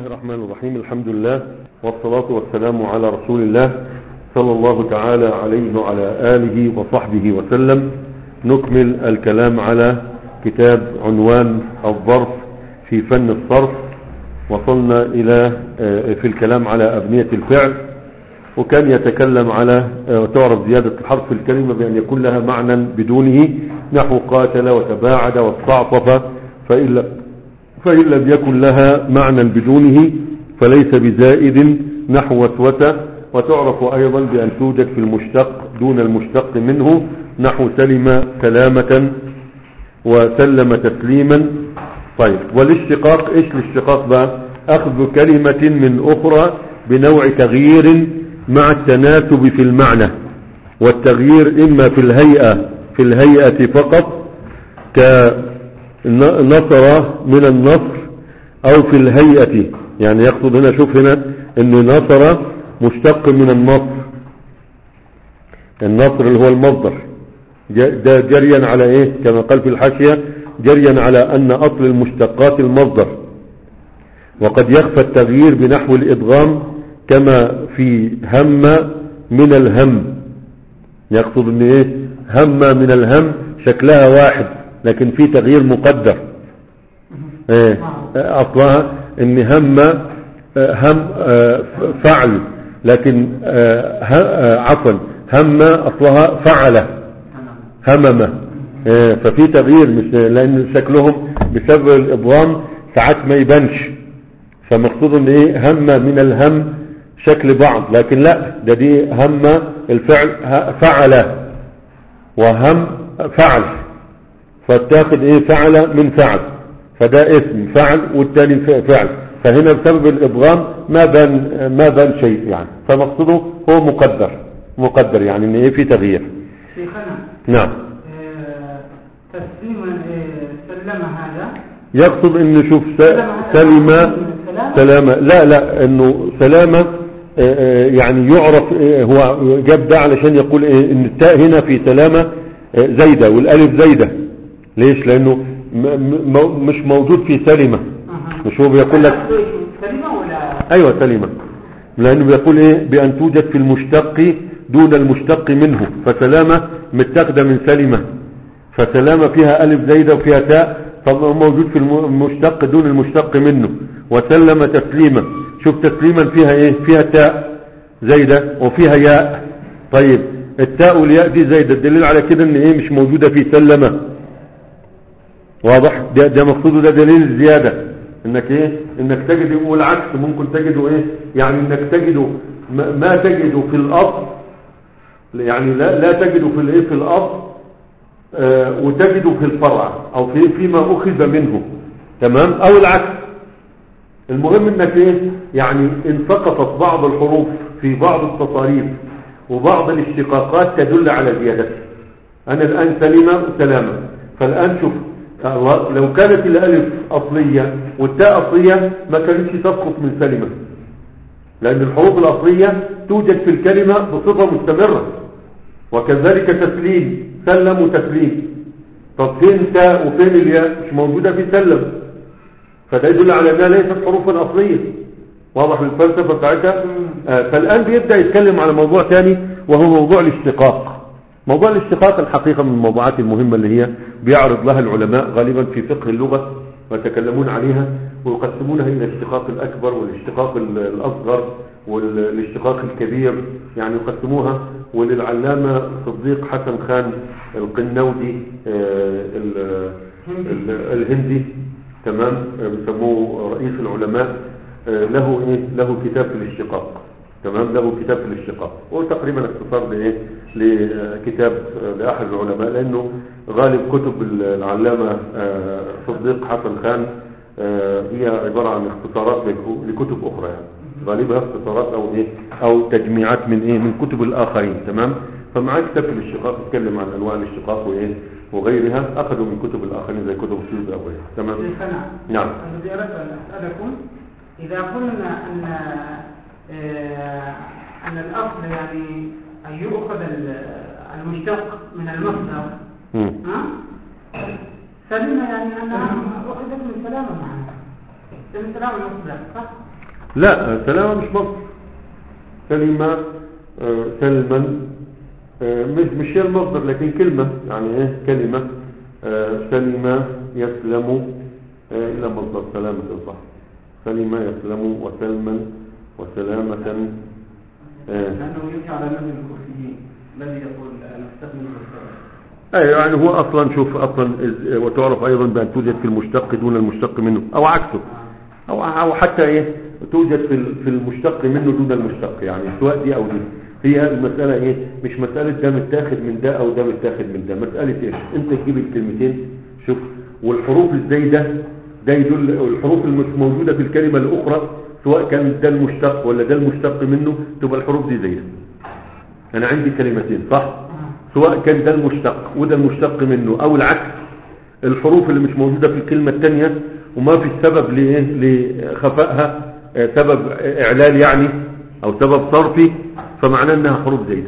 الرحمن الرحيم الحمد لله والصلاة والسلام على رسول الله صلى الله تعالى عليه وعلى آله وصحبه وسلم نكمل الكلام على كتاب عنوان الظرف في فن الصرف وصلنا إلى في الكلام على أبنية الفعل وكان يتكلم على وتعرف زيادة الحرف في الكلمة بأن يكون لها معنى بدونه نحو قاتل وتباعد واستعطف فإن فإن لم يكن لها معنى بدونه فليس بزائد نحو وسوسة وتعرف أيضا بأن توجد في المشتق دون المشتق منه نحو سلم سلامة وسلم تسليما طيب والاشتقاق ايش الاشتقاق بقى اخذ كلمة من اخرى بنوع تغيير مع التناسب في المعنى والتغيير اما في الهيئة في الهيئة فقط كنصر من النصر او في الهيئة يعني يقصد هنا شوف هنا ان نصر مشتق من النصر النصر اللي هو المصدر ده جريا على ايه كما قال في الحاشية جريا على ان اصل المشتقات المصدر وقد يخفى التغيير بنحو الادغام كما في هم من الهم يقصد ان ايه هم من الهم شكلها واحد لكن في تغيير مقدر ايه اصلها ان هم هم فعل لكن عفوا هم اصلها فعل هممه ففي تغيير مش لان شكلهم بسبب الابغام ساعات ما يبانش فمقصود ان ايه هم من الهم شكل بعض لكن لا ده دي هم الفعل فعل وهم فعل فتاخد ايه فعل من فعل فده اسم فعل والتاني فعل فهنا بسبب الابغام ما بان ما بان شيء يعني فمقصوده هو مقدر مقدر يعني ان ايه في تغيير شيخنا نعم تسليم سلم هذا يقصد انه شوف سلم سلامة لا لا انه سلامة يعني يعرف هو جاب ده علشان يقول ايه ان التاء هنا في سلامة زايدة والالف زايدة ليش لانه مش موجود في سلمة مش هو بيقول لك سلمة ولا ايوه سلمة لانه بيقول ايه بان توجد في المشتق دون المشتق منه فسلامة متاخده من سلمة فسلامة فيها ألف زايدة وفيها تاء فموجود في المشتق دون المشتق منه وسلم تسليما شوف تسليما فيها ايه فيها تاء زايدة وفيها ياء طيب التاء والياء دي زايدة الدليل على كده ان ايه مش موجودة في سلمة واضح ده, ده مقصوده ده دليل الزيادة انك ايه انك تجد والعكس ممكن تجده ايه يعني انك تجده ما تجده في الاصل يعني لا, لا تجده في الايه في الاصل آه وتجده في الفرع او في فيما اخذ منه تمام او العكس المهم انك ايه يعني ان سقطت بعض الحروف في بعض التصاريف وبعض الاشتقاقات تدل على زيادته انا الان سلمة سلامة فالان شوف لو كانت الالف اصلية والتاء اصلية ما كانتش تسقط من سلمة لان الحروف الاصلية توجد في الكلمة بصفة مستمرة وكذلك تسليم سلم وتسليم طب فين تاء وفين الياء مش موجودة في سلم فده يدل على انها ليست حروفا اصلية واضح الفلسفة بتاعتها آه فالان بيبدأ يتكلم على موضوع ثاني وهو موضوع الاشتقاق موضوع الاشتقاق الحقيقة من الموضوعات المهمة اللي هي بيعرض لها العلماء غالبا في فقه اللغة ويتكلمون عليها ويقسمونها الى الاشتقاق الاكبر والاشتقاق الاصغر والاشتقاق الكبير يعني يقسموها وللعلامة صديق حسن خان القنودي الهندي تمام بيسموه رئيس العلماء له ايه له كتاب في الاشتقاق تمام له كتاب في الاشتقاق هو تقريبا اختصار لايه لكتاب لاحد العلماء لانه غالب كتب العلامة صديق حسن خان هي عبارة عن اختصارات لكتب اخرى يعني غالبها اختصارات او ايه او تجميعات من ايه من كتب الاخرين تمام فمعاه كتاب في الاشتقاق يتكلم عن انواع الاشتقاق وايه وغيرها اخذوا من كتب الاخرين زي كتب السيوط او غيرها تمام شيخنا نعم الذي اردت ان اسالكم اذا قلنا ان آه ان الاصل يعني ان يؤخذ المشتق من المصدر ها سلمنا يعني انها اخذت من سلامه معنا السلام المصدر صح؟ لا سلامة مش مصدر كلمة آه، سلما آه، مش مش هي المصدر لكن كلمة يعني ايه كلمة آه، سلم يسلم آه، إلى مصدر سلامة صح سلم يسلم وسلما وسلامة آه. لأنه يمشي على مذهب الكوفيين الذي يقول نستخدم المصدر أي يعني هو أصلا شوف أصلا إز- وتعرف أيضا بأن توجد في المشتق دون المشتق منه أو عكسه أو, أو حتى إيه توجد في ال- في المشتق منه دون المشتق يعني سواء دي أو دي هي المسألة إيه مش مسألة ده متاخد من ده أو ده متاخد من ده مسألة إيش أنت تجيب الكلمتين شوف والحروف الزايدة ده يدل الحروف المش موجودة في الكلمة الأخرى سواء كان ده المشتق ولا ده المشتق منه تبقى الحروف دي زايدة أنا عندي كلمتين صح سواء كان ده المشتق وده المشتق منه او العكس الحروف اللي مش موجودة في الكلمة التانية وما في سبب لإيه لخفائها آه، سبب اعلال يعني او سبب صرفي فمعناه انها حروف زايدة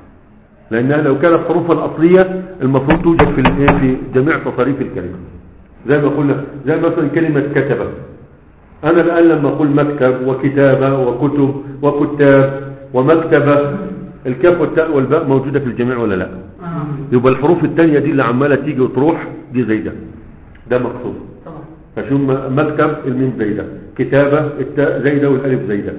لانها لو كانت حروفا اصلية المفروض توجد في الإيه؟ في جميع تصاريف الكلمة زي ما قلنا زي مثلا كلمة كتبة انا الان لما اقول مكتب وكتابة وكتب وكتاب ومكتبة الكاف والتاء والباء موجودة في الجميع ولا لا آه. يبقى الحروف التانية دي اللي عمالة تيجي وتروح دي زايدة ده مقصود طبعا فشو م- مكتب الميم زايدة كتابة التاء زايدة والالف زايدة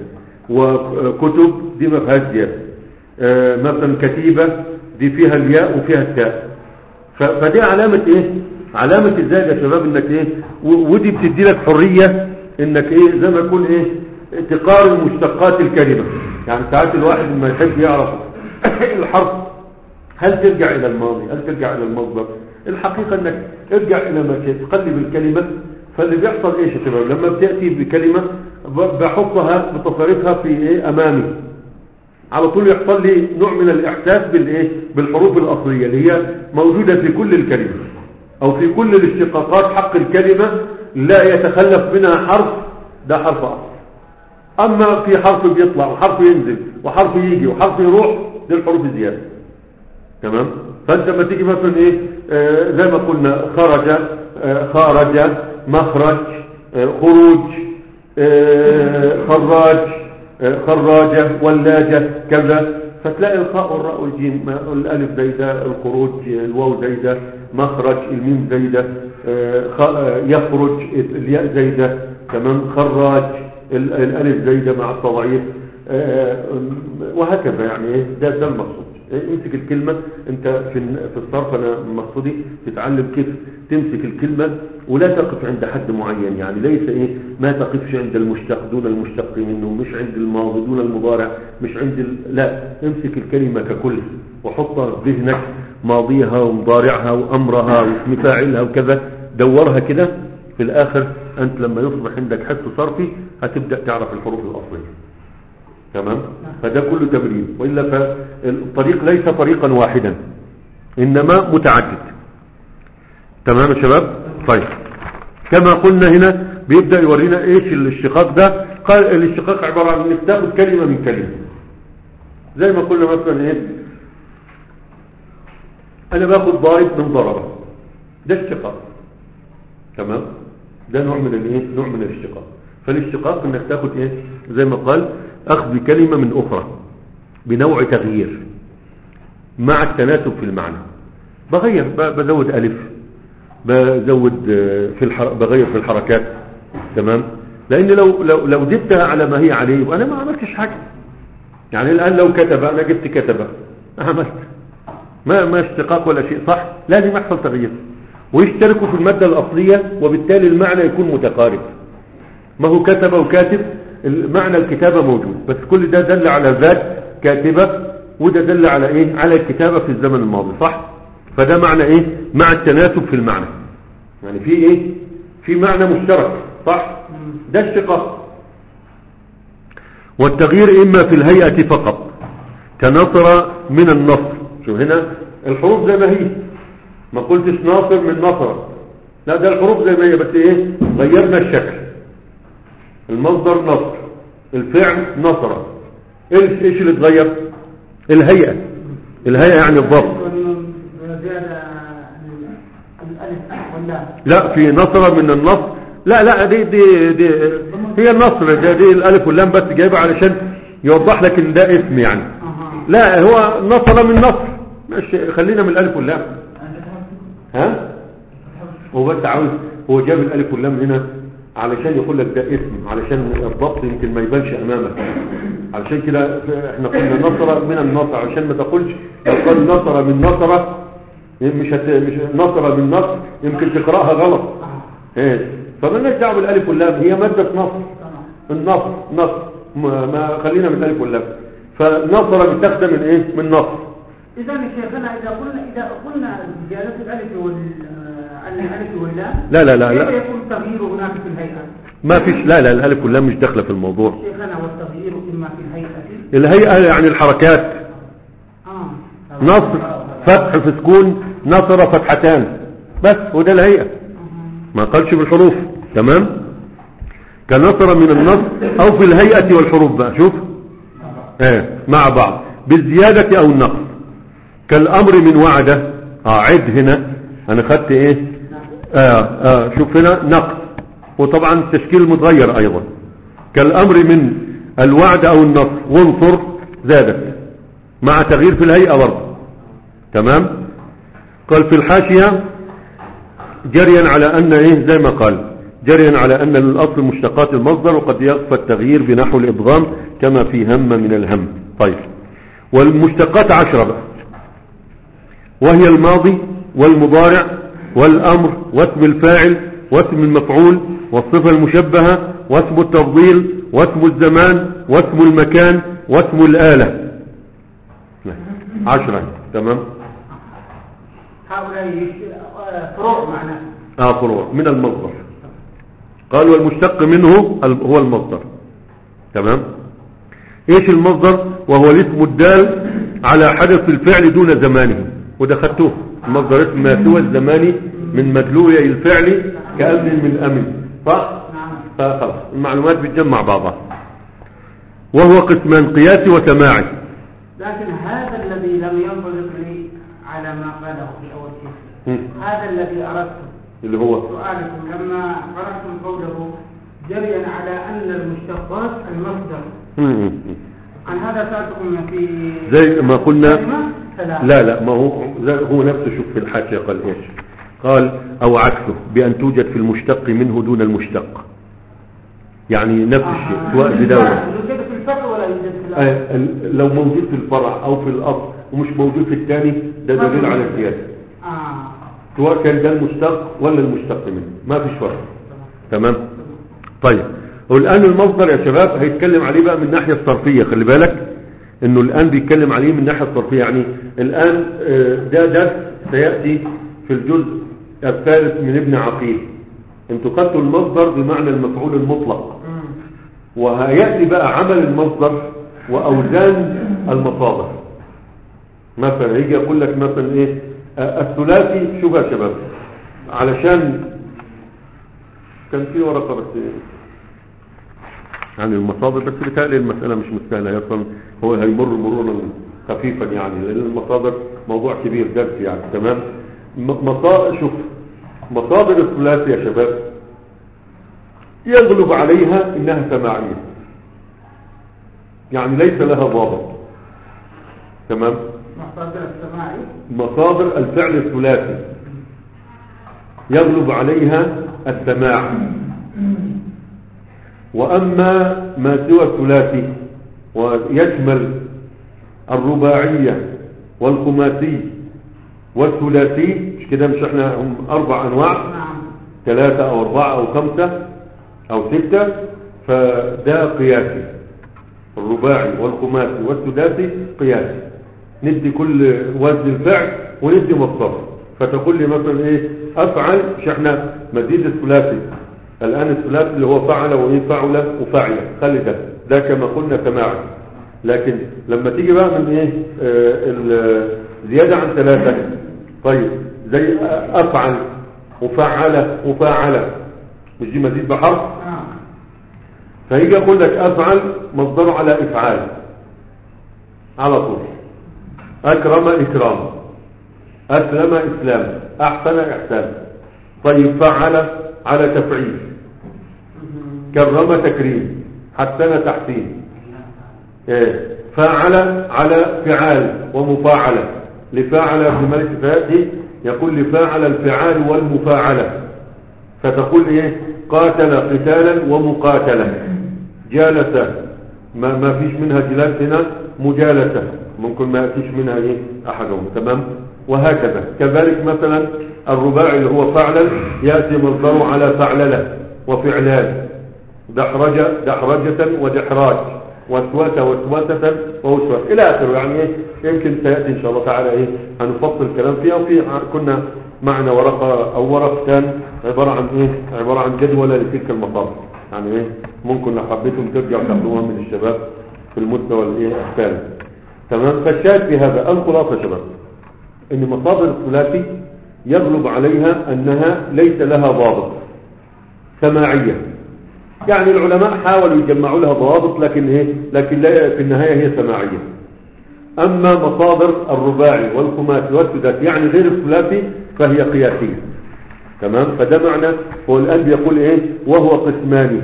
وكتب دي ما فيهاش زيادة آه، مثلا كتيبة دي فيها الياء وفيها التاء ف- فدي علامة ايه علامة الزاد يا شباب انك ايه و- ودي بتدي لك حرية انك ايه زي ما يكون ايه تقارن مشتقات الكلمة يعني ساعات الواحد لما يحب يعرف الحرف هل ترجع الى الماضي هل ترجع الى المصدر الحقيقة انك ارجع الى ما شئت تقلب الكلمة فاللي بيحصل ايش يا شباب لما بتأتي بكلمة ب- بحطها بتصرفها في ايه امامي على طول يحصل لي نوع من الاحساس بالايه بالحروف الاصليه اللي هي موجوده في كل الكلمه او في كل الاشتقاقات حق الكلمه لا يتخلف منها حرف ده حرف اصل اما في حرف بيطلع وحرف ينزل وحرف يجي وحرف يروح دي الحروف الزياده تمام فانت لما تيجي مثلا ايه آه زي ما قلنا خرج آه خارج مخرج آه خروج آه خراج آه خراجة ولاجة كذا فتلاقي الخاء والراء والجيم ما- الالف زايدة الخروج الواو زايدة مخرج الميم زايدة آه خ- آه، يخرج الياء زايدة تمام خراج ال- الالف زايدة مع التضعيف آه، وهكذا يعني ايه ده ده المقصود إيه، امسك الكلمة انت في الن- في الصرف انا مقصودي تتعلم كيف تمسك الكلمة ولا تقف عند حد معين يعني ليس ايه ما تقفش عند المشتق دون المشتق منه مش عند الماضي دون المضارع مش عند ال... لا امسك الكلمة ككل وحطها في ذهنك ماضيها ومضارعها وامرها واسم فاعلها وكذا دورها كده في الاخر انت لما يصبح عندك حس صرفي هتبدأ تعرف الحروف الاصلية تمام فده كله تمرين وإلا فالطريق ليس طريقا واحدا إنما متعدد تمام يا شباب طيب كما قلنا هنا بيبدأ يورينا ايش الاشتقاق ده قال الاشتقاق عبارة عن انك تاخد كلمة من كلمة زي ما قلنا مثلا ايه انا باخد ضارب من ضربة ده اشتقاق تمام ده نوع من الايه نوع من الاشتقاق فالاشتقاق انك تاخد ايه زي ما قال اخذ كلمة من اخرى بنوع تغيير مع التناسب في المعنى بغير ب- بزود الف بزود آه، في الحر... بغير في الحركات تمام لان لو لو لو زدتها على ما هي عليه وانا ما عملتش حاجه يعني الان لو كتب انا جبت كتب عملت ما ما اشتقاق ولا شيء صح لازم يحصل تغيير ويشتركوا في الماده الاصليه وبالتالي المعنى يكون متقارب ما هو كتب وكاتب معنى الكتابة موجود بس كل ده دل على ذات كاتبة وده دل على ايه على الكتابة في الزمن الماضي صح فده معنى ايه مع التناسب في المعنى يعني في ايه في معنى مشترك صح ده اشتقاق والتغيير اما في الهيئة فقط كنصر من النصر شو هنا الحروف زي ما هي ما قلتش ناصر من نصر لا ده الحروف زي ما هي بس ايه غيرنا الشكل المصدر نصر الفعل نصر ايش ايش اللي اتغير الهيئة الهيئة يعني الضبط زيادة الألف واللام لا في نصر من النص لا لا دي دي, دي هي النصر دي, دي الالف واللام بس جايبها علشان يوضح لك ان ده اسم يعني أها. لا هو نصر من نصر ماشي خلينا من الالف واللام ها هو بس عاوز هو جاب الالف واللام هنا علشان يقول لك ده اسم علشان الضبط يمكن ما يبانش امامك علشان كده احنا قلنا نصر من النصر علشان ما تقولش لو قال نصر من نصر مش هت... مش نصر من نصر يمكن تقراها غلط ايه فمالناش دعوه بالالف واللام هي ماده نصر تمام النصر نصر ما, ما خلينا من الالف واللام فنصر متاخده من ايه من نصر إذا يا شيخنا إذا قلنا إذا قلنا زيادة الألف وال آه، الألف واللام لا لا لا كيف لا يكون التغيير هناك في الهيئة؟ ما فيش لا لا الالف واللام مش داخله في الموضوع شيخنا والتغيير إما في الهيئة الهيئه يعني الحركات آه نصر فتح في سكون نصر فتحتان بس وده الهيئه ما قالش بالحروف تمام كنصر من النصر او في الهيئه والحروف بقى شوف ايه مع بعض بالزياده او النقص كالامر من وعده اه عد هنا انا خدت ايه آه آه شوف هنا نقص وطبعا التشكيل متغير ايضا كالامر من الوعد او النصر وانصر زادت مع تغيير في الهيئه برضه تمام قال في الحاشيه جريا على ان ايه زي ما قال جريا على ان الاصل مشتقات المصدر وقد يخفى التغيير بنحو الادغام كما في هم من الهم طيب والمشتقات عشرة بقى وهي الماضي والمضارع والامر واسم الفاعل واسم المفعول والصفة المشبهة واسم التفضيل واسم الزمان واسم المكان واسم الآلة عشرة تمام هؤلاء يش- آه، فروع معناه اه فروع من المصدر قال والمشتق منه ال- هو المصدر تمام ايش المصدر وهو الاسم الدال على حدث الفعل دون زمانه وده خدتوه المصدر اسم ما سوى الزماني من مدلول الفعل كأمن من أمن صح؟ نعم فخلاص المعلومات بتجمع بعضها وهو قسمان قياسي وسماعي لكن هذا الذي لم ينطبق لي على ما قاله في أول شيء مم. هذا الذي أردته اللي هو سؤالكم لما قرأتم قوله جريا على أن المشتقات المصدر مم. مم. عن هذا سألتكم في زي ما قلنا كلمة ثلاثة. لا لا ما هو زي- هو نفسه شوف في الحاشية قال ايش قال او عكسه بان توجد في المشتق منه دون المشتق يعني نفس الشيء آه. سواء في دولة يوجد في الفرع ولا يوجد في الأصل؟ آه، ال- لو موجود في الفرع او في الاصل ومش موجود في الثاني ده دليل على الزيادة آه سواء كان ده المشتق ولا المشتق منه ما فيش فرق تمام طيب والآن المصدر يا شباب هيتكلم عليه بقى من الناحية الصرفية خلي بالك انه الآن بيتكلم عليه من الناحية الصرفية يعني الآن آه، ده درس سيأتي في الجزء الثالث من ابن عقيل انتوا خدتوا المصدر بمعنى المفعول المطلق مم. وهيأتي بقى عمل المصدر وأوزان المصادر مثلا يجي يقول لك مثلا ايه آه، الثلاثي شوف يا شباب علشان كان في ورقة بس إيه؟ يعني المصادر بس بتهيألي المسألة مش مستاهلة يصلا هو هيمر مرورا خفيفا يعني لأن المصادر موضوع كبير درس يعني تمام مصادر شوف مصادر الثلاثي يا شباب يغلب عليها انها سماعية يعني ليس لها ضابط تمام مصادر السماعي مصادر الفعل الثلاثي يغلب عليها السماع وأما ما سوى الثلاثي ويشمل الرباعية والخماسي والثلاثي مش كده مش احنا هم أربع أنواع نعم ثلاثة أو أربعة أو خمسة أو ستة فده قياسي الرباعي والخماسي والسداسي قياسي ندي كل وزن الفعل وندي مصدر فتقول لي مثلا ايه افعل مش احنا مزيد الثلاثي الان الثلاثي اللي هو فعل وايه فعل وفعل خلي ده ده كما قلنا سماعي لكن لما تيجي بقى من ايه آه الزيادة عن ثلاثة طيب زي افعل وفعل وفاعل مش دي مزيد بحرف نعم فيجي يقول لك افعل مصدره على افعال على طول اكرم اكرام اسلم اسلام احسن احسان طيب فعل على تفعيل كرم تكريم حسن تحسين إيه. فاعل على فعال ومفاعلة لفاعل ابن مالك فاتي يقول لفاعل الفعال والمفاعلة فتقول ايه قاتل قتالا ومقاتلة جالس ما, ما فيش منها جلاس هنا مجالسة ممكن ما فيش منها ايه احدهم تمام وهكذا كذلك مثلا الرباعي اللي هو فعلا يأتي مصدره على فعللة وفعلان دحرجة دحرجة ودحراج وسوسة وسوسة ووسوسة إلى آخره يعني إيه يمكن سيأتي إن شاء الله تعالى إيه هنفصل الكلام فيها وفي كنا معنا ورقة أو ورقتان عبارة عن إيه عبارة عن جدولة لتلك المصادر يعني إيه ممكن لو حبيتم ترجعوا تاخدوها من الشباب في المستوى الإيه الثالث تمام فالشاهد في هذا الخلاصة يا شباب إن مصادر الثلاثي يغلب عليها أنها ليس لها ضابط سماعية يعني العلماء حاولوا يجمعوا لها ضوابط لكن ايه لكن لا في النهاية هي سماعية اما مصادر الرباعي والخماسي والسداسي يعني غير الثلاثي فهي قياسية تمام فده معنى هو الان بيقول ايه وهو قسمان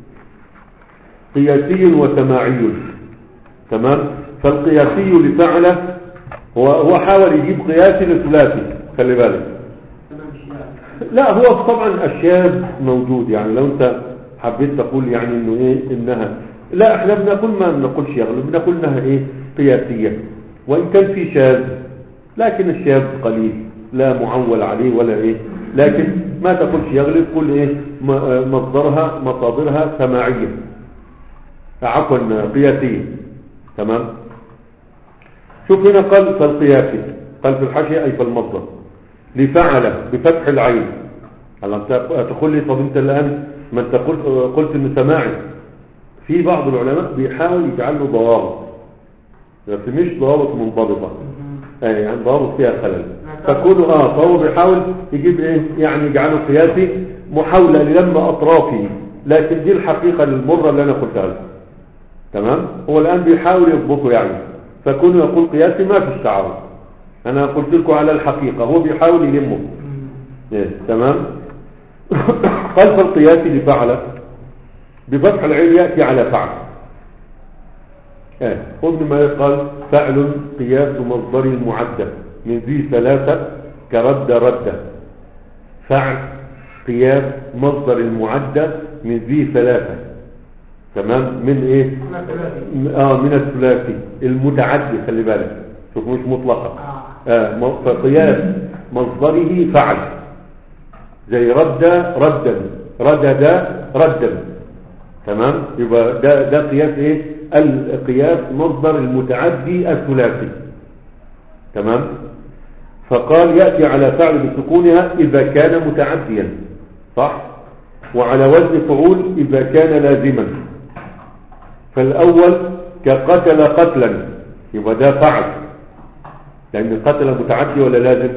قياسي وسماعي تمام فالقياسي لفعله هو هو حاول يجيب قياسي للثلاثي خلي بالك لا هو طبعا الشاذ موجود يعني لو انت حبيت تقول يعني انه ايه انها لا احنا بنقول ما بنقولش يغلب بنقول انها ايه قياسية وان كان في شاذ لكن الشاذ قليل لا معول عليه ولا ايه لكن ما تقولش يغلب قل ايه م- مصدرها مصادرها سماعية عفوا قياسية تمام شوف هنا قال فالقياسي قال في الحاشية اي فالمصدر لفعل بفتح العين هلا انت تقول لي طب انت الان ما انت قلت قلت انه سماعي في بعض العلماء بيحاول يجعل له ضوابط بس مش ضوابط منضبطه اي يعني ضوابط فيها خلل فكونه اه فهو بيحاول يجيب ايه يعني يجعله قياسي محاوله للم اطرافه لكن دي الحقيقه المره اللي انا قلتها لك تمام هو الان بيحاول يضبطه يعني فكونه يقول قياسي ما فيش تعارض انا قلت لكم على الحقيقه هو بيحاول يلمه إيه. تمام قال فالقياس لفعل بفتح العين يأتي على فعل آه. قلنا ما يقال فعل قياس مصدر المعدة من ذي ثلاثة كرد رد فعل قياس مصدر المعدة من ذي ثلاثة تمام من ايه اه من الثلاثي المتعدي خلي بالك شوف مش مطلقة آه. م- فقياس مصدره فعل زي رد ردا ردد ردا تمام يبقى ده ده قياس ايه القياس مصدر المتعدي الثلاثي تمام فقال يأتي على فعل بسكونها إذا كان متعديا صح وعلى وزن فعول إذا كان لازما فالأول كقتل قتلا يبقى ده فعل لأن قتل متعدي ولا لازم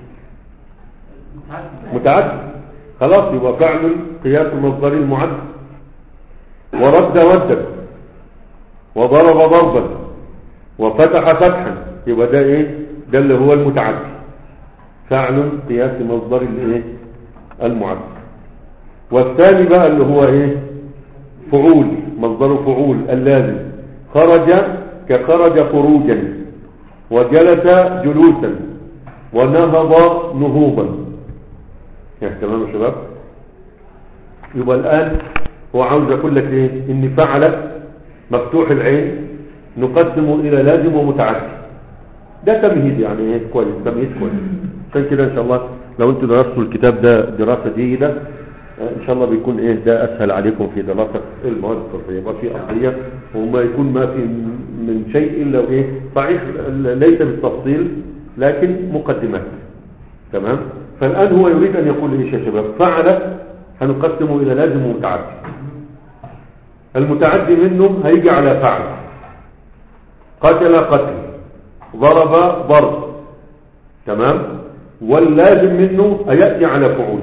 متعدي خلاص يبقى فعل قياس المصدر المعد ورد ردا وضرب ضربا وفتح فتحا يبقى ده ايه ده اللي هو المتعدي فعل قياس مصدر الايه المعد والثاني بقى اللي هو ايه فعول مصدر فعول اللازم خرج كخرج خروجا وجلس جلوسا ونهض نهوضا يعني تمام يا شباب يبقى الآن هو عاوز أقول لك إيه إن فعل مفتوح العين نقدم إلى لازم ومتعدي ده تمهيد يعني إيه كويس تمهيد كويس عشان كده إن شاء الله لو أنتوا درستوا الكتاب ده دراسة جيدة آه، إن شاء الله بيكون إيه ده أسهل عليكم في دراسة المواد الصرفية يبقى في أصلية وما يكون ما في من شيء إلا إيه صحيح ليس بالتفصيل لكن مقدمات تمام فالآن هو يريد أن يقول إيش يا شباب فعل هنقسمه إلى لازم ومتعدي المتعدي منه هيجي على فعل قتل قتل ضرب ضرب تمام واللازم منه هيأتي على فعول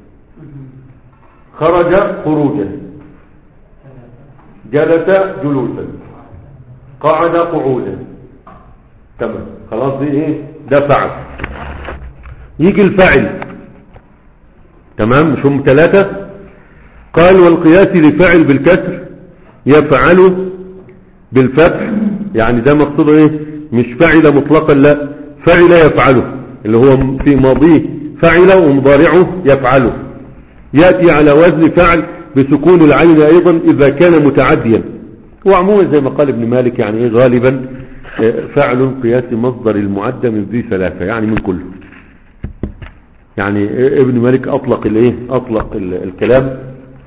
خرج خروجا جلس جلوسا قعد قعودا تمام خلاص دي ايه ده فعل يجي الفاعل تمام مش هم ثلاثة قال والقياس لفعل بالكسر يفعل بالفتح يعني ده مقصوده ايه مش فعل مطلقا لا فعل يفعله اللي هو في ماضيه فعل ومضارعه يفعله يأتي على وزن فعل بسكون العين ايضا اذا كان متعديا وعموما زي ما قال ابن مالك يعني ايه غالبا آه، فعل قياس مصدر المعدى من ذي ثلاثة يعني من كله يعني ابن مالك اطلق الايه اطلق ال- الكلام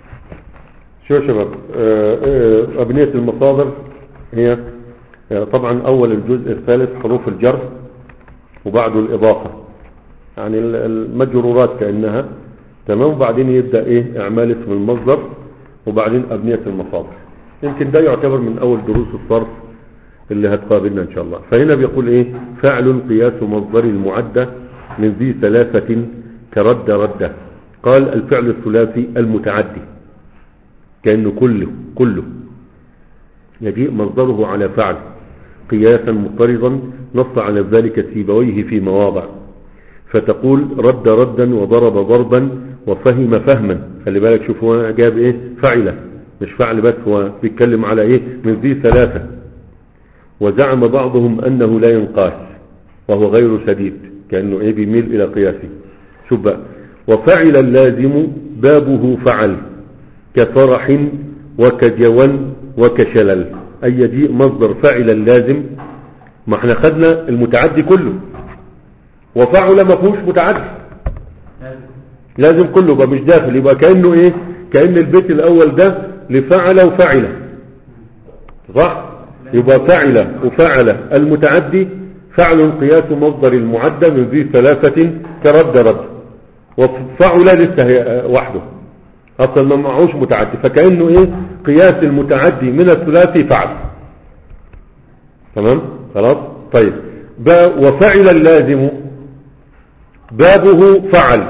شو يا شباب آه، آه، ابنية المصادر هي آه، طبعا اول الجزء الثالث حروف الجر وبعده الاضافة يعني ال- المجرورات كأنها تمام وبعدين يبدأ ايه اعمال اسم المصدر وبعدين ابنية المصادر يمكن ده يعتبر من اول دروس الصرف اللي هتقابلنا ان شاء الله فهنا بيقول ايه فعل قياس مصدر المعدة من ذي ثلاثة كرد ردة قال الفعل الثلاثي المتعدي كأنه كله كله يجيء مصدره على فعل قياسا مضطردا نص على ذلك سيبويه في مواضع فتقول رد ردا وضرب ضربا وفهم فهما خلي بالك شوف هو جاب ايه فعله مش فعل بس هو بيتكلم على ايه من ذي ثلاثة وزعم بعضهم انه لا ينقاس وهو غير سديد كأنه ايه بيميل الى قياسه شوف بقى وفعل اللازم بابه فعل كفرح وكجون وكشلل اي يجيء مصدر فعل اللازم ما احنا خدنا المتعدي كله وفعل ما فيهوش متعدي لازم كله يبقى مش داخل يبقى كأنه ايه كأن البيت الاول ده لفعل وفعل صح يبقى فعل وفعل المتعدي فعل قياس مصدر المعدى من ذي ثلاثة كرد رد وفعل لسه هي- وحده اصلا ما معهوش متعدي فكأنه ايه قياس المتعدي من الثلاثي فعل تمام خلاص طيب با- وفعل اللازم بابه فعل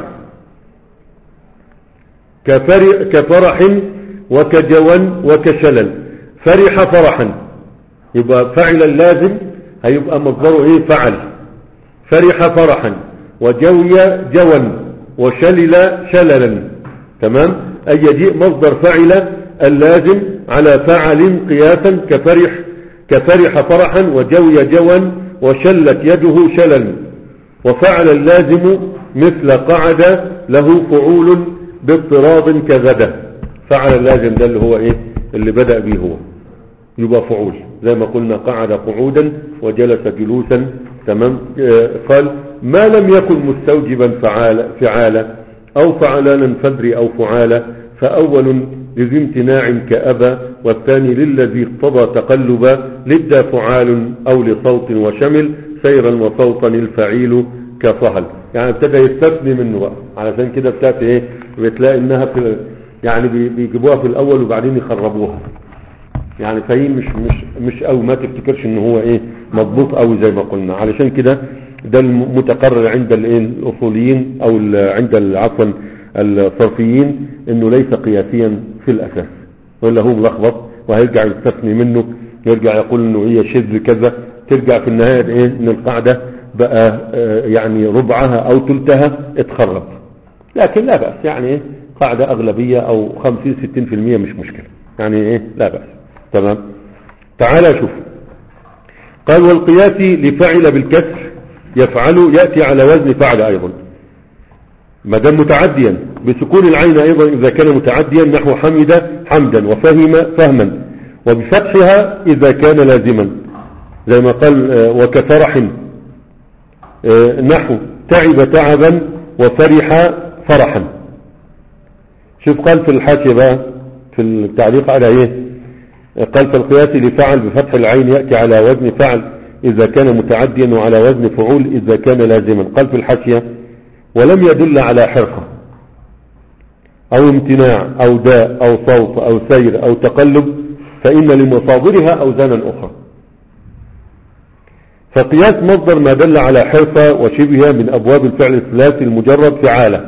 كفر- كفرح وكجون وكشلل فرح فرحا يبقى فعل اللازم هيبقى مصدره ايه فعل فرح فرحا وجوي جوا وشلل شللا تمام اي يجيء مصدر فعل اللازم على فعل قياسا كفرح كفرح فرحا وجوي جوا وشلت يده شللا وفعل اللازم مثل قعد له فعول باضطراب كغدا فعل اللازم ده اللي هو ايه اللي بدأ به هو يبقى فعول زي ما قلنا قعد قعودا وجلس جلوسا تمام آه، قال ما لم يكن مستوجبا فعال فعالا او فعلانا فدري او فعالا فاول لذي امتناع كأبى والثاني للذي اقتضى تقلبا للدا فعال او لصوت وشمل سيرا وصوتا الفعيل كصهل يعني ابتدى يستثني منه بقى علشان كده بتاعت ايه بتلاقي انها في يعني بي- بيجيبوها في الاول وبعدين يخربوها يعني فهي مش مش مش او ما تفتكرش ان هو ايه مضبوط قوي زي ما قلنا علشان كده ده المتقرر عند الايه الاصوليين او ال- عند ال- عفوا الصرفيين انه ليس قياسيا في الاساس ولا هو ملخبط وهيرجع يستثني منه يرجع يقول انه هي شذ كذا ترجع في النهايه ايه ان القاعده بقى آه، يعني ربعها او ثلثها اتخرب لكن لا بأس يعني ايه قاعدة أغلبية أو 50-60% مش مشكلة يعني ايه لا بأس تمام تعال شوف قال والقياس لفعل بالكسر يفعل يأتي على وزن فعل أيضا ما دام متعديا بسكون العين أيضا إذا كان متعديا نحو حمد حمدا وفهم فهما وبفتحها إذا كان لازما زي ما قال آه، وكفرح آه، نحو تعب تعبا وفرح فرحا شوف قال في الحاشية بقى في التعليق على ايه قال في القياس لفعل بفتح العين يأتي على وزن فعل إذا كان متعديا وعلى وزن فعول إذا كان لازما قال في الحاشية ولم يدل على حرفة أو امتناع أو داء أو صوت أو سير أو تقلب فإن لمصادرها أوزانا أخرى فقياس مصدر ما دل على حرفة وشبهها من أبواب الفعل الثلاثي المجرد فعالة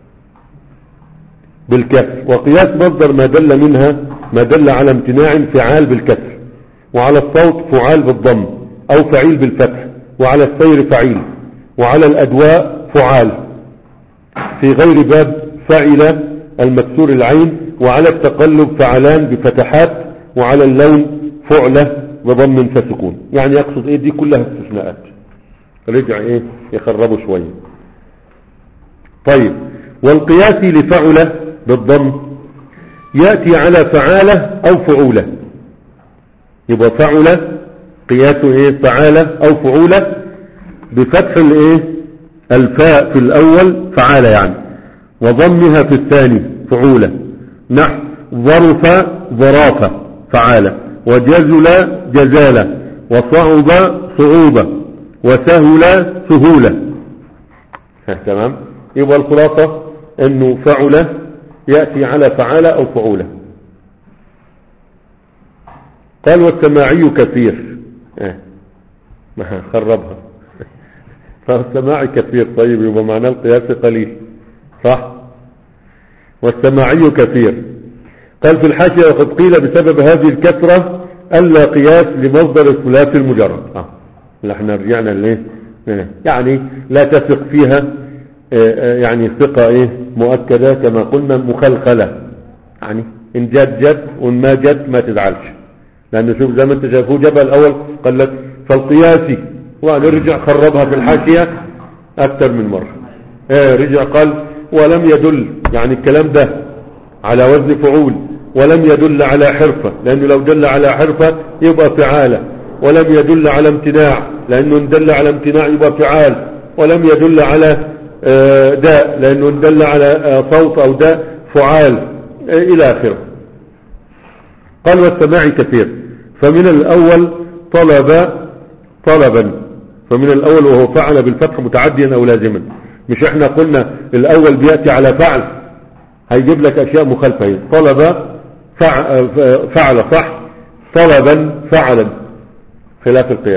بالكسر وقياس مصدر ما دل منها ما دل على امتناع فعال بالكسر وعلى الصوت فعال بالضم أو فعيل بالفتح وعلى السير فعيل وعلى الأدواء فعال في غير باب فعل المكسور العين وعلى التقلب فعلان بفتحات وعلى اللون فعلة بضم فسكون يعني يقصد ايه دي كلها استثناءات رجع ايه يخربوا شوية طيب والقياس لفعلة بالضم يأتي على فعالة او فعولة يبقى فعلة قياسه ايه فعالة او فعولة بفتح الايه الفاء في الاول فعالة يعني وضمها في الثاني فعولة نحو ظرف ظرافة فعالة وجزل جزالة وصعب صعوبة وسهل سهولة ها، تمام يبقى الخلاصة انه فعلة يأتي على فعالة او فعولة قال والسماعي كثير اه ما خربها فالسماعي كثير طيب يبقى معناه القياس قليل صح والسماعي كثير قال في الحاشية وقد قيل بسبب هذه الكثرة ألا قياس لمصدر الثلاثي المجرد اه اللي احنا رجعنا ليه يعني لا تثق فيها اه، اه، يعني ثقة ايه مؤكدة كما قلنا مخلخلة يعني ان جت جت وان ما جت ما تزعلش لانه شوف زي ما انت شايفوه جبل الاول قال لك فالقياسي ونرجع خربها في الحاشية اكثر من مرة اه رجع قال ولم يدل يعني الكلام ده على وزن فعول ولم يدل على حرفة لأنه لو دل على حرفة يبقى فعالة ولم يدل على امتناع لأنه ان دل على امتناع يبقى فعال ولم يدل على آه، داء لأنه ان دل على آه، صوت أو داء فعال آه، إلى آخره قال والسماع كثير فمن الأول طلب طلبا فمن الأول وهو فعل بالفتح متعديا أو لازما مش احنا قلنا الأول بيأتي على فعل هيجيب لك أشياء مخالفة هي. طلب فع- فعل صح طلبا فعلا خلاف القياس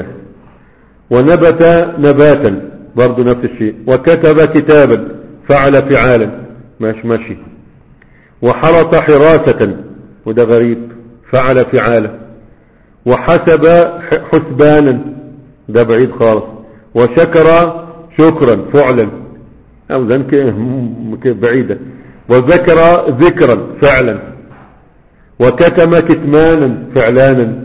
ونبت نباتا برضو نفس الشيء وكتب كتابا فعل فعالا ماشي ماشي وحرس حراسة وده غريب فعل فعالا وحسب ح- حسبانا ده بعيد خالص وشكر شكرا فعلا او ذنك بعيدة وذكر ذكرا فعلا وكتم كتمانا فعلانا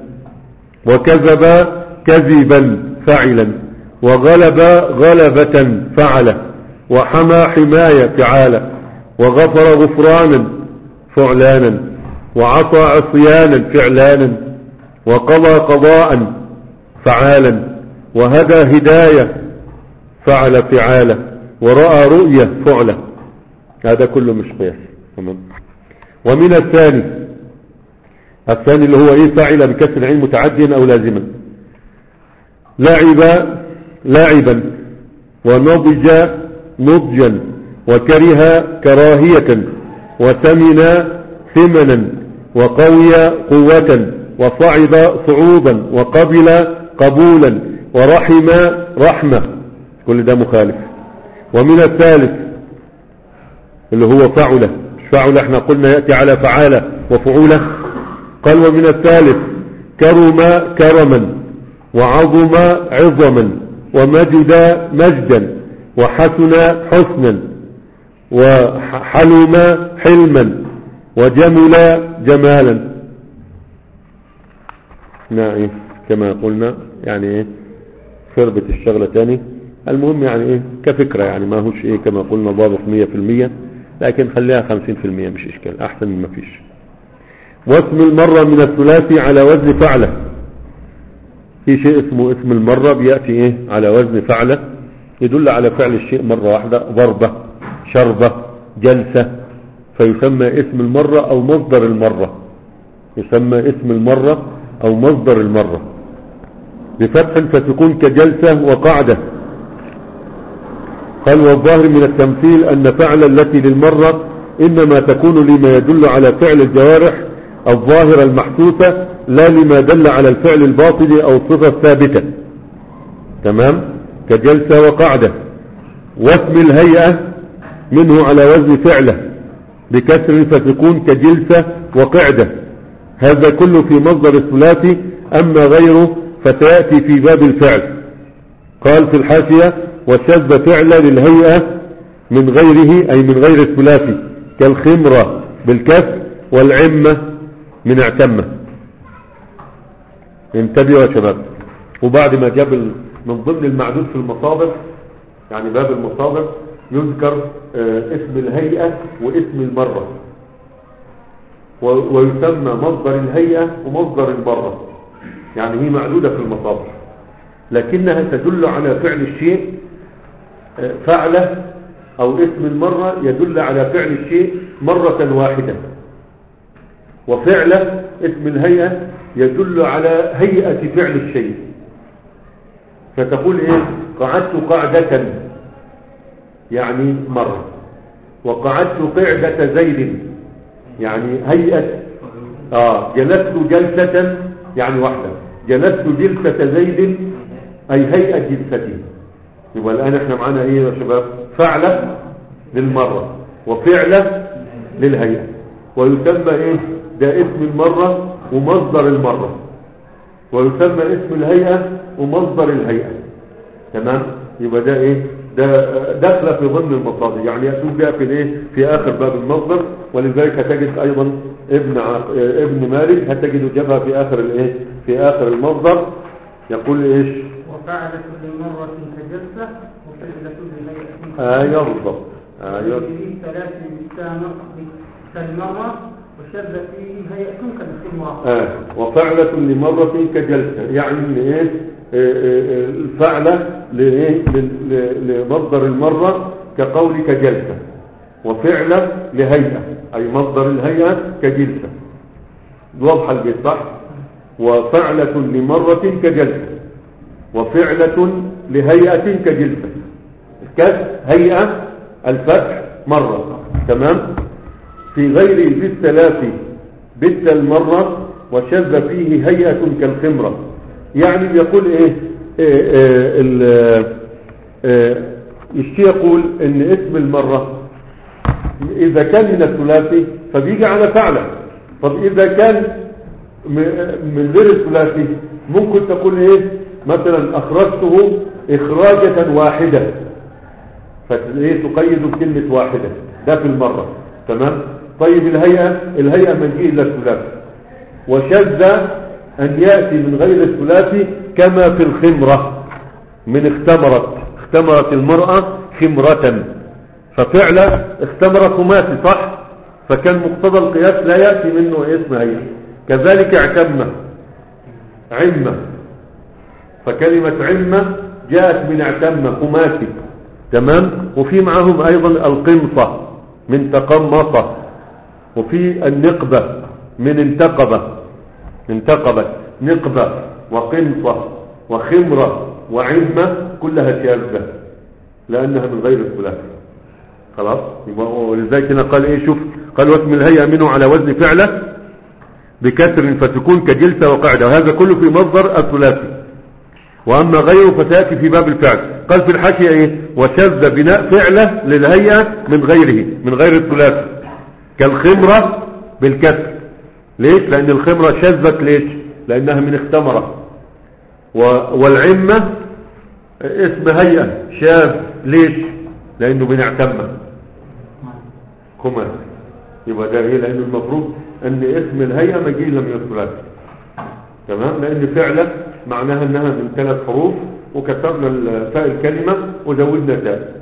وكذب كذبا فعلا وغلب غلبة فعل وحمى حماية فعالة وغفر غفرانا فعلانا وعصى عصيانا فعلانا وقضى قضاء فعالا وهدى هداية فعل فعالة ورأى رؤية فعلة هذا كله مش قياس تمام ومن الثاني الثاني اللي هو ايه فعل بكسر العين متعديا او لازما لعب لاعبا ونضج نضجا وكره كراهية وثمن ثمنا وقوي قوة وصعد صعودا وقبل قبولا ورحم رحمة كل ده مخالف ومن الثالث اللي هو فعلة مش فعلة احنا قلنا يأتي على فعالة وفعولة قال ومن الثالث كرم كرما وعظم عظما ومجد مجدا وحسن حسنا وحلم حلما وجمل جمالا نعم إيه كما قلنا يعني ايه خربت الشغلة تاني المهم يعني ايه كفكرة يعني ما هوش ايه كما قلنا ضابط مية في المية لكن خليها خمسين في المية مش اشكال احسن من ما فيش واسم المرة من الثلاثي على وزن فعلة في شيء اسمه اسم المرة بيأتي ايه على وزن فعلة يدل على فعل الشيء مرة واحدة ضربة شربة جلسة فيسمى اسم المرة او مصدر المرة يسمى اسم المرة او مصدر المرة بفتح فتكون كجلسة وقعدة قال والظاهر من التمثيل أن فعل التي للمرة إنما تكون لما يدل على فعل الجوارح الظاهرة المحسوسة لا لما دل على الفعل الباطل أو الصفة الثابتة تمام كجلسة وقعدة واسم الهيئة منه على وزن فعله بكسر فتكون كجلسة وقعدة هذا كله في مصدر الثلاثي أما غيره فتأتي في باب الفعل قال في الحاشية وشذ فعل للهيئة من غيره أي من غير الثلاثي كالخمرة بالكسر والعمة من اعتمة انتبهوا يا شباب وبعد ما جاب ال- من ضمن المعدود في المصادر يعني باب المصادر يذكر آه، اسم الهيئة واسم المرة و- ويسمى مصدر الهيئة ومصدر المرة يعني هي معدودة في المصادر لكنها تدل على فعل الشيء آه، فعله أو اسم المرة يدل على فعل الشيء مرة واحدة وفعله اسم الهيئة يدل على هيئة فعل الشيء فتقول ايه قعدت قعدة يعني مرة وقعدت قعدة زيد يعني هيئة اه جلست جلسة يعني واحدة جلست جلسة زيد اي هيئة جلسته يبقى الان احنا معانا ايه يا شباب فعلة للمرة وفعلة للهيئة ويسمى ايه ده اسم المرة ومصدر المرة ويسمى اسم الهيئة ومصدر الهيئة تمام يبقى ده ايه ده داخله في ضمن المصادر يعني يأتون بها في الايه في اخر باب المصدر ولذلك هتجد ايضا ابن عق... ابن مالك هتجد جابها في اخر الايه في اخر المصدر يقول ايش وفعل كل مرة كجلسة وفعل كل هيئة ايوه بالضبط ايوه في ثلاث كالمرة وشذ فيه هيئة كالخمرة آه. وفعلة لمرة كجلسة يعني إن ايه آه، آه، آه، الفعلة لإيه؟ ل- ل- لمصدر المرة كقولك جلسة وفعلة لهيئة أي مصدر الهيئة كجلسة واضحة البيت صح وفعلة لمرة كجلسة وفعلة لهيئة كجلسة كهيئة الفتح مرة تمام في غير بالثلاث بت المرة وشذ فيه هيئة كالخمرة يعني يقول ايه, إيه, إيه ال- إيه الشيء يقول ان اسم المرة اذا كان من الثلاثي فبيجي على فعله طب اذا كان م- من غير الثلاثي ممكن تقول ايه مثلا اخرجته اخراجة واحدة فتلاقيه تقيد بكلمة واحدة ده في المرة تمام طيب الهيئة الهيئة مجيء إلى الثلاثي وشذ أن يأتي من غير الثلاثي كما في الخمرة من اختمرت اختمرت المرأة خمرة ففعلا اختمر خماسي صح فكان مقتضى القياس لا يأتي منه اسم هيئة كذلك اعتمة عمة فكلمة عمة جاءت من اعتمة خماسي تمام وفي معهم ايضا القمصة من تقمصة وفي النقبة من انتقبة انتقبت نقبة وقمصة وخمرة وعمة كلها شاذة لأنها من غير الثلاث خلاص يبقى ولذلك هنا قال ايه شوف قال واسم الهيئة منه على وزن فعله بكسر فتكون كجلسة وقاعدة وهذا كله في مصدر الثلاثي وأما غيره فتأتي في باب الفعل قال في الحاشية ايه وشذ بناء فعله للهيئة من غيره من غير الثلاثي كالخمرة بالكسر ليش لأن الخمرة شذت ليش لأنها من اختمرة و- والعمة اسم هيئة شاذ ليش لأنه من اعتمة خمس يبقى ده ايه لأنه المفروض أن اسم الهيئة مجيء لم يثلاثي تمام لأن فعلا معناها أنها من ثلاث حروف وكسرنا ال- فاء الكلمة وزودنا تاء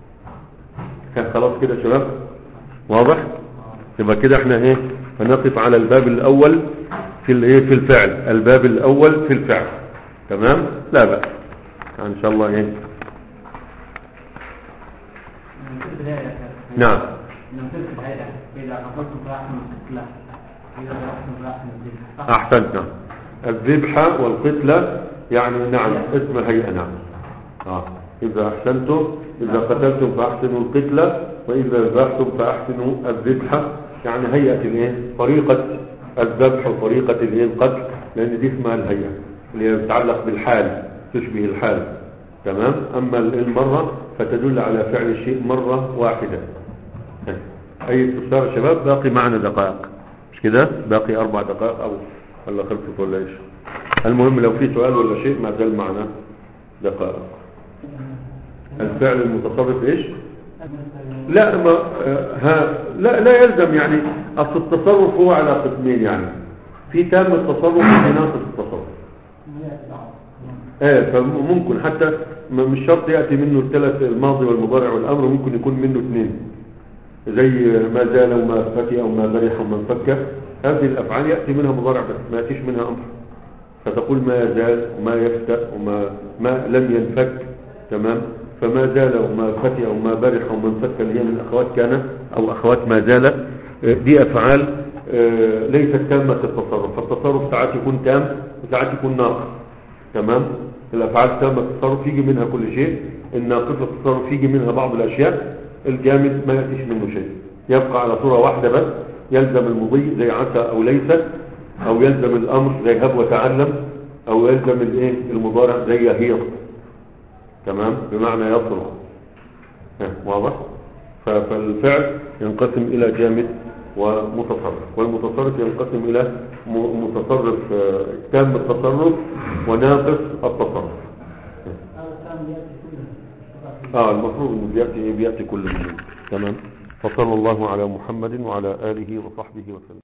كان خلاص كده يا شباب واضح يبقى كده احنا ايه هنقف على الباب الأول في الايه في الفعل الباب الأول في الفعل تمام لا بأس ان شاء الله ايه نعم نمثل الهيئة إذا أخذت فأحسن القتلة إذا أخذت فأحسن الذبح احسنت نعم الذبحة والقتلة يعني نعم اسم هيئة نعم آه. إذا أحسنتم إذا قتلتم فأحسنوا القتلة وإذا ذبحتم فأحسنوا الذبحة يعني هيئة الإيه طريقة الذبح وطريقة الإيه القتل لأن دي اسمها الهيئة اللي هي تتعلق بالحال تشبه الحال تمام أما المرة فتدل على فعل الشيء مرة واحدة أي استفسار يا شباب باقي معنا دقائق مش كده باقي أربع دقائق أو ولا خلصت ولا إيش المهم لو في سؤال ولا شيء ما زال معنا دقائق الفعل المتصرف إيش لا ما آه، ها لا لا يلزم يعني اصل التصرف هو على قسمين يعني في تام التصرف وفي ناقص التصرف ايه فممكن حتى م- مش شرط ياتي منه الثلاث الماضي والمضارع والامر ممكن يكون منه اثنين زي ما زال وما فتي او ما برح وما انفك هذه الافعال ياتي منها مضارع بس ما ياتيش منها امر فتقول ما زال وما يفتأ وما ما لم ينفك تمام فما زال وما فتي او ما برح وما انفك اللي هي من اخوات كان او اخوات ما زال آه، دي افعال آه، ليست تامة التصرف فالتصرف ساعات يكون تام وساعات يكون ناقص تمام الافعال تامة التصرف يجي منها كل شيء الناقصة التصرف يجي منها بعض الاشياء الجامد ما يأتيش منه شيء يبقى على صورة واحدة بس يلزم المضي زي عسى او ليس او يلزم الامر زي هب وتعلم او يلزم الايه المضارع زي يهيض تمام بمعنى يصرخ ها، واضح ف- فالفعل ينقسم الى جامد ومتصرف والمتصرف ينقسم الى م- متصرف آه، تام التصرف وناقص التصرف اه المفروض انه بياتي بياتي كل منهم تمام فصلى الله على محمد وعلى اله وصحبه وسلم